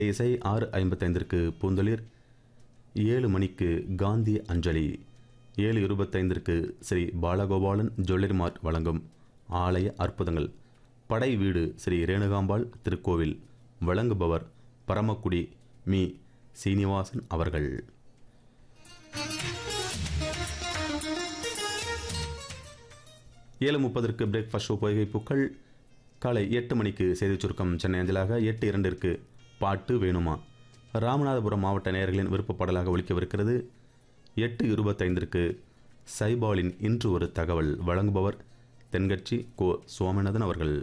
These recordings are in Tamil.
இசை ஆறு ஐம்பத்தைந்திற்கு பூந்தளிர் ஏழு மணிக்கு காந்தி அஞ்சலி ஏழு இருபத்தைந்திற்கு ஸ்ரீ பாலகோபாலன் ஜுவல்லரி மார்ட் வழங்கும் ஆலய அற்புதங்கள் படை வீடு ஸ்ரீ ரேணுகாம்பாள் திருக்கோவில் வழங்குபவர் பரமக்குடி மீ சீனிவாசன் அவர்கள் ஏழு முப்பதற்கு பிரேக்ஃபாஸ்ட் ஷோ பொய்கை பூக்கள் காலை எட்டு மணிக்கு செய்திச் சுருக்கம் சென்னை அஞ்சலாக எட்டு இரண்டிற்கு பாட்டு வேணுமா ராமநாதபுரம் மாவட்ட நேயர்களின் விருப்பப்பாடலாக ஒலிக்கவிருக்கிறது எட்டு இருபத்தைந்திற்கு சைபாலின் இன்று ஒரு தகவல் வழங்குபவர் தென்கட்சி கோ சோமநாதன் அவர்கள்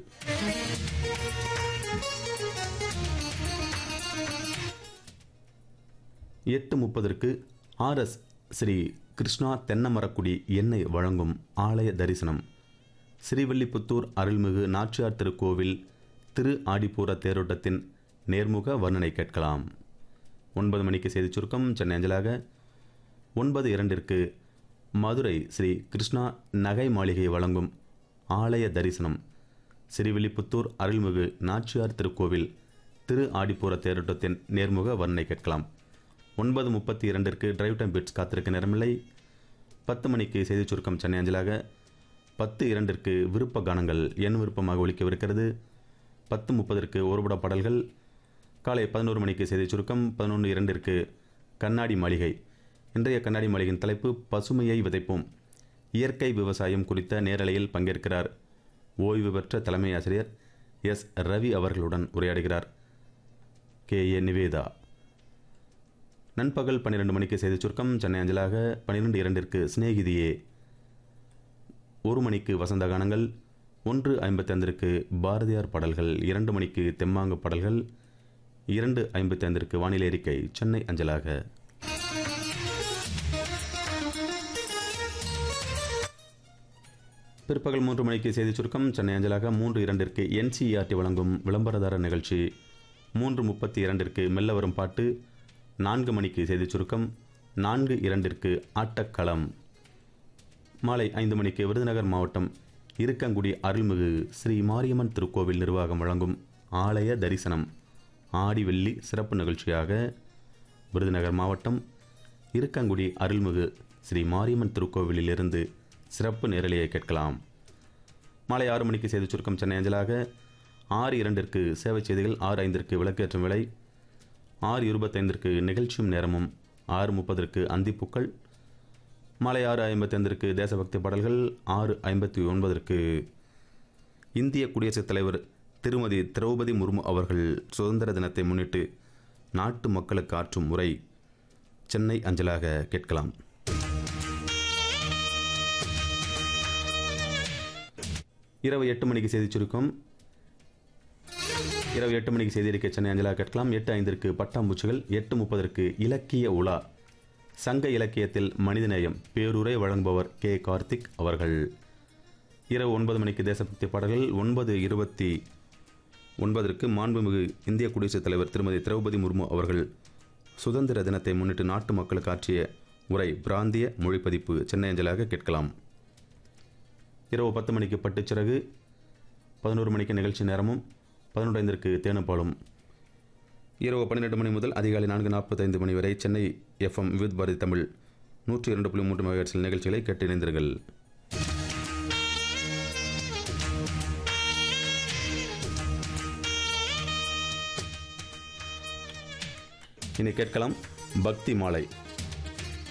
எட்டு முப்பதற்கு ஆர்எஸ் ஸ்ரீ கிருஷ்ணா தென்னமரக்குடி எண்ணெய் வழங்கும் ஆலய தரிசனம் ஸ்ரீவில்லிபுத்தூர் அருள்மிகு நாச்சியார் திருக்கோவில் திரு ஆடிப்பூர தேரோட்டத்தின் நேர்முக வர்ணனை கேட்கலாம் ஒன்பது மணிக்கு செய்திச் சுருக்கம் சென்னை அஞ்சலாக ஒன்பது இரண்டிற்கு மதுரை ஸ்ரீ கிருஷ்ணா நகை மாளிகை வழங்கும் ஆலய தரிசனம் ஸ்ரீவில்லிபுத்தூர் அருள்மிகு நாச்சியார் திருக்கோவில் திரு ஆடிப்பூர தேரோட்டத்தின் நேர்முக வர்ணனை கேட்கலாம் ஒன்பது முப்பத்தி இரண்டிற்கு டிரைவ் டைம் பிட்ஸ் காத்திருக்க நேரமில்லை பத்து மணிக்கு செய்திச் சுருக்கம் சென்னை அஞ்சலாக பத்து இரண்டிற்கு விருப்ப கானங்கள் என் விருப்பமாக ஒலிக்கவிருக்கிறது பத்து முப்பதற்கு ஒருபட பாடல்கள் காலை பதினோரு மணிக்கு செய்திச் சுருக்கம் பதினொன்று இரண்டிற்கு கண்ணாடி மாளிகை இன்றைய கண்ணாடி மாளிகையின் தலைப்பு பசுமையை விதைப்போம் இயற்கை விவசாயம் குறித்த நேரலையில் பங்கேற்கிறார் ஓய்வு பெற்ற தலைமை ஆசிரியர் எஸ் ரவி அவர்களுடன் உரையாடுகிறார் கே ஏ நிவேதா நண்பகல் பன்னிரெண்டு மணிக்கு செய்திச் சுருக்கம் சென்னை அஞ்சலாக பன்னிரெண்டு இரண்டிற்கு சிநேகிதியே ஒரு மணிக்கு வசந்த கானங்கள் ஒன்று ஐம்பத்தைந்திற்கு பாரதியார் பாடல்கள் இரண்டு மணிக்கு தெம்மாங்கு பாடல்கள் இரண்டு ஐம்பத்தைந்திற்கு வானிலை அறிக்கை சென்னை அஞ்சலாக பிற்பகல் மூன்று மணிக்கு செய்திச் சுருக்கம் சென்னை அஞ்சலாக மூன்று இரண்டிற்கு என்சிஇஆர்டி வழங்கும் விளம்பரதார நிகழ்ச்சி மூன்று முப்பத்தி இரண்டிற்கு மெல்ல வரும் பாட்டு நான்கு மணிக்கு செய்திச் சுருக்கம் நான்கு இரண்டிற்கு ஆட்டக்களம் மாலை ஐந்து மணிக்கு விருதுநகர் மாவட்டம் இருக்கங்குடி அருள்மிகு ஸ்ரீ மாரியம்மன் திருக்கோவில் நிர்வாகம் வழங்கும் ஆலய தரிசனம் ஆடி வெள்ளி சிறப்பு நிகழ்ச்சியாக விருதுநகர் மாவட்டம் இருக்கங்குடி அருள்மிகு ஸ்ரீ மாரியம்மன் திருக்கோவிலிலிருந்து சிறப்பு நேரலையை கேட்கலாம் மாலை ஆறு மணிக்கு செய்திச் சுருக்கம் சென்னை அஞ்சலாக ஆறு இரண்டிற்கு சேவை செய்திகள் ஆறு ஐந்திற்கு விளக்கேற்றும் விலை ஆறு இருபத்தைந்திற்கு நிகழ்ச்சியும் நேரமும் ஆறு முப்பதற்கு அந்திப்புக்கள் மாலை ஆறு ஐம்பத்தைந்திற்கு தேசபக்தி பாடல்கள் ஆறு ஐம்பத்தி ஒன்பதற்கு இந்திய குடியரசுத் தலைவர் திருமதி திரௌபதி முர்மு அவர்கள் சுதந்திர தினத்தை முன்னிட்டு நாட்டு மக்களுக்கு ஆற்றும் உரை சென்னை அஞ்சலாக கேட்கலாம் இரவு எட்டு மணிக்கு செய்திச் சுருக்கம் இரவு எட்டு மணிக்கு செய்தி அறிக்கை சென்னை அஞ்சலா கேட்கலாம் எட்டு ஐந்திற்கு பட்டாம்பூச்சிகள் எட்டு முப்பதற்கு இலக்கிய உலா சங்க இலக்கியத்தில் மனிதநேயம் பேருரை வழங்குபவர் கே கார்த்திக் அவர்கள் இரவு ஒன்பது மணிக்கு தேசபக்தி பாடல்கள் ஒன்பது இருபத்தி ஒன்பதற்கு மாண்புமிகு இந்திய குடியரசுத் தலைவர் திருமதி திரௌபதி முர்மு அவர்கள் சுதந்திர தினத்தை முன்னிட்டு நாட்டு மக்களுக்கு ஆற்றிய உரை பிராந்திய மொழிப்பதிப்பு சென்னை அஞ்சலாக கேட்கலாம் இரவு பத்து மணிக்கு பட்டுச்சிறகு பதினோரு மணிக்கு நிகழ்ச்சி நேரமும் பதினொன்று ஐந்திற்கு தேனுப்பாலும் இரவு பன்னிரெண்டு மணி முதல் அதிகாலை நான்கு நாற்பத்தைந்து மணி வரை சென்னை எஃப்எம் வித் பாரதி தமிழ் நூற்றி இரண்டு புள்ளி மூன்று மெகாஹெர்ட்ஸில் நிகழ்ச்சிகளை கேட்டு இணைந்தீர்கள் இனி கேட்கலாம் பக்தி மாலை